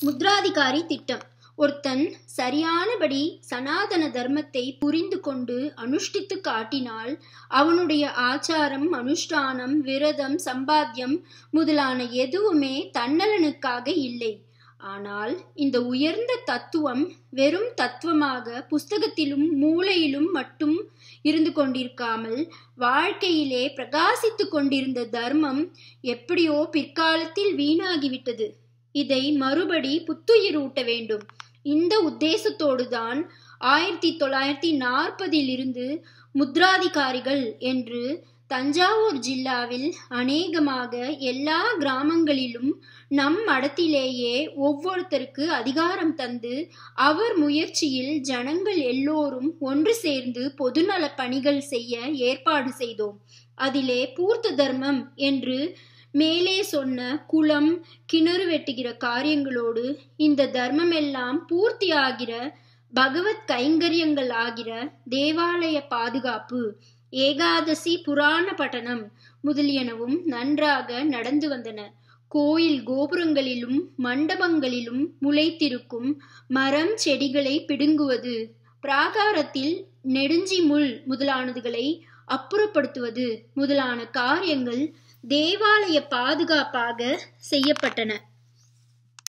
முத்ராதிகாரி திட்டம் ஒருத்தன் சரியானபடி சனாதன தர்மத்தை புரிந்து கொண்டு அனுஷ்டித்து காட்டினால் அவனுடைய ஆச்சாரம் அனுஷ்டானம் விரதம் சம்பாத்தியம் முதலான எதுவுமே தன்னலனுக்காக இல்லை ஆனால் இந்த உயர்ந்த தத்துவம் வெறும் தத்துவமாக புஸ்தகத்திலும் மூளையிலும் மட்டும் இருந்து கொண்டிருக்காமல் வாழ்க்கையிலே பிரகாசித்து கொண்டிருந்த தர்மம் எப்படியோ பிற்காலத்தில் வீணாகிவிட்டது இதை மறுபடி புத்துயிரூட்ட வேண்டும் இந்த உத்தேசத்தோடு தான் ஆயிரத்தி தொள்ளாயிரத்தி நாற்பதில் இருந்து முத்ராதிகாரிகள் என்று தஞ்சாவூர் ஜில்லாவில் அநேகமாக எல்லா கிராமங்களிலும் நம் மடத்திலேயே ஒவ்வொருத்தருக்கு அதிகாரம் தந்து அவர் முயற்சியில் ஜனங்கள் எல்லோரும் ஒன்று சேர்ந்து பொதுநல பணிகள் செய்ய ஏற்பாடு செய்தோம் அதிலே பூர்த்த தர்மம் என்று மேலே சொன்ன குளம் கிணறு வெட்டுகிற காரியங்களோடு இந்த தர்மமெல்லாம் பூர்த்தி ஆகிற பகவத் கைங்கரியங்கள் ஆகிற தேவாலய பாதுகாப்பு ஏகாதசி புராண பட்டணம் முதலியனவும் நன்றாக நடந்து வந்தன கோயில் கோபுரங்களிலும் மண்டபங்களிலும் முளைத்திருக்கும் மரம் செடிகளை பிடுங்குவது பிராகாரத்தில் நெடுஞ்சி முள் முதலானதுகளை அப்புறப்படுத்துவது முதலான காரியங்கள் தேவாலய பாதுகாப்பாக செய்யப்பட்டன